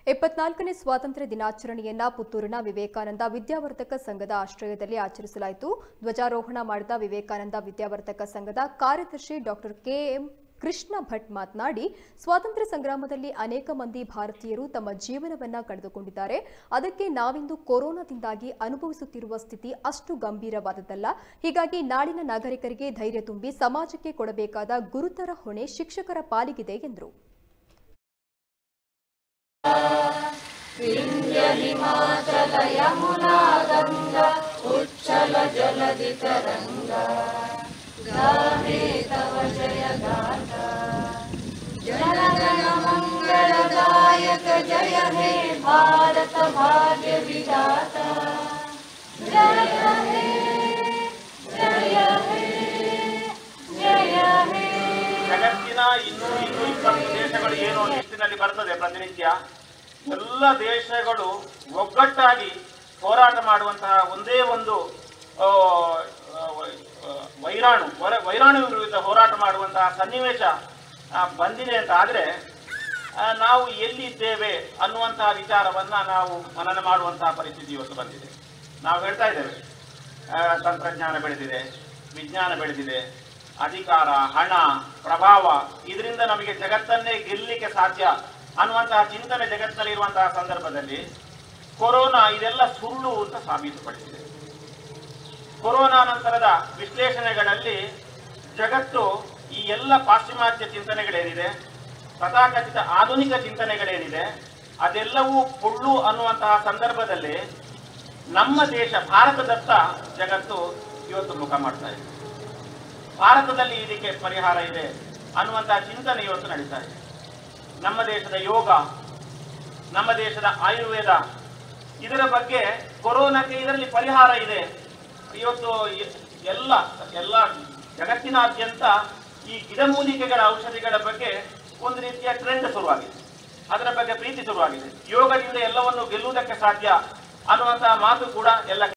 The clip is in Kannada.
ಇಪ್ಪತ್ನಾಲ್ಕನೇ ಸ್ವಾತಂತ್ರ್ಯ ದಿನಾಚರಣೆಯನ್ನ ಪುತ್ತೂರಿನ ವಿವೇಕಾನಂದ ವಿದ್ಯಾವರ್ಧಕ ಸಂಘದ ಆಶ್ರಯದಲ್ಲಿ ಆಚರಿಸಲಾಯಿತು ಧ್ವಜಾರೋಹಣ ಮಾಡಿದ ವಿವೇಕಾನಂದ ವಿದ್ಯಾವರ್ಧಕ ಸಂಘದ ಕಾರ್ಯದರ್ಶಿ ಡಾಕ್ಟರ್ ಕೆಎಂ ಕೃಷ್ಣ ಭಟ್ ಮಾತನಾಡಿ ಸ್ವಾತಂತ್ರ್ಯ ಸಂಗ್ರಾಮದಲ್ಲಿ ಅನೇಕ ಮಂದಿ ಭಾರತೀಯರು ತಮ್ಮ ಜೀವನವನ್ನ ಕಳೆದುಕೊಂಡಿದ್ದಾರೆ ಅದಕ್ಕೆ ನಾವಿಂದು ಕೊರೋನಾದಿಂದಾಗಿ ಅನುಭವಿಸುತ್ತಿರುವ ಸ್ಥಿತಿ ಅಷ್ಟು ಗಂಭೀರವಾದದ್ದಲ್ಲ ಹೀಗಾಗಿ ನಾಡಿನ ನಾಗರಿಕರಿಗೆ ಧೈರ್ಯ ತುಂಬಿ ಸಮಾಜಕ್ಕೆ ಕೊಡಬೇಕಾದ ಗುರುತರ ಹೊಣೆ ಶಿಕ್ಷಕರ ಪಾಲಿಗಿದೆ ಎಂದರು ಜಗತ್ತಿನ ಇನ್ನೂರು ಇನ್ನೂರ ಇಪ್ಪತ್ತು ದೇಶಗಳು ಏನು ಲಿಸ್ಟಿನಲ್ಲಿ ಬರ್ತದೆ ಪ್ರತಿನಿತ್ಯ ಎಲ್ಲ ದೇಶಗಳು ಒಗ್ಗಟ್ಟಾಗಿ ಹೋರಾಟ ಮಾಡುವಂತಹ ಒಂದೇ ಒಂದು ಆ, ಆ, ವೈರಾಣು ವರ- ವೈರಾಣು ವಿರುದ್ಧ ಹೋರಾಟ ಮಾಡುವಂತಹ ಸನ್ನಿವೇಶ ಆ, ಬಂದಿದೆ ಅಂತ ಆದರೆ ನಾವು ಎಲ್ಲಿದ್ದೇವೆ ಅನ್ನುವಂತಹ ವಿಚಾರವನ್ನ ನಾವು ಮನನ ಮಾಡುವಂತಹ ಪರಿಸ್ಥಿತಿ ಇವತ್ತು ಬಂದಿದೆ ನಾವು ಹೇಳ್ತಾ ಇದ್ದೇವೆ ಆ, ತಂತ್ರಜ್ಞಾನ ಬೆಳೆದಿದೆ ವಿಜ್ಞಾನ ಬೆಳೆದಿದೆ ಅಧಿಕಾರ ಹಣ ಪ್ರಭಾವ ಇದರಿಂದ ನಮಗೆ ಜಗತ್ತನ್ನೇ ಗೆಲ್ಲಲಿಕ್ಕೆ ಸಾಧ್ಯ ಅನ್ನುವಂತಹ ಚಿಂತನೆ ಜಗತ್ತಿನಲ್ಲಿ ಇರುವಂತಹ ಸಂದರ್ಭದಲ್ಲಿ ಕೊರೋನಾ ಇದೆಲ್ಲ ಸುಳ್ಳು ಅಂತ ಸಾಬೀತುಪಡಿಸಿದೆ ಕೊರೋನಾ ನಂತರದ ವಿಶ್ಲೇಷಣೆಗಳಲ್ಲಿ ಜಗತ್ತು ಈ ಎಲ್ಲ ಪಾಶ್ಚಿಮಾತ್ಯ ಚಿಂತನೆಗಳೇನಿದೆ ತಥಾಕಥಿತ ಆಧುನಿಕ ಚಿಂತನೆಗಳೇನಿದೆ ಅದೆಲ್ಲವೂ ಪುಳ್ಳು ಅನ್ನುವಂತಹ ಸಂದರ್ಭದಲ್ಲಿ ನಮ್ಮ ದೇಶ ಭಾರತದತ್ತ ಜಗತ್ತು ಇವತ್ತು ಮುಖ ಮಾಡ್ತಾ ಇದೆ ಭಾರತದಲ್ಲಿ ಇದಕ್ಕೆ ಪರಿಹಾರ ಇದೆ ಅನ್ನುವಂತಹ ಚಿಂತನೆ ಇವತ್ತು ನಡೀತಾ ಇದೆ ನಮ್ಮ ದೇಶದ ಯೋಗ ನಮ್ಮ ದೇಶದ ಆಯುರ್ವೇದ ಇದರ ಬಗ್ಗೆ ಕೊರೋನಾಕ್ಕೆ ಇದರಲ್ಲಿ ಪರಿಹಾರ ಇದೆ ಇವತ್ತು ಎ- ಎಲ್ಲ ಎಲ್ಲ ಜಗತ್ತಿನಾದ್ಯಂತ ಈ ಗಿಡಮೂಲಿಕೆಗಳ ಔಷಧಿಗಳ ಬಗ್ಗೆ ಒಂದು ರೀತಿಯ ಟ್ರೆಂಡ್ ಶುರುವಾಗಿದೆ ಅದರ ಬಗ್ಗೆ ಪ್ರೀತಿ ಶುರುವಾಗಿದೆ ಯೋಗದಿಂದ ಎಲ್ಲವನ್ನು ಗೆಲ್ಲುವುದಕ್ಕೆ ಸಾಧ್ಯ ಅನ್ನುವಂತಹ ಮಾತು ಕೂಡ ಎಲ್ಲ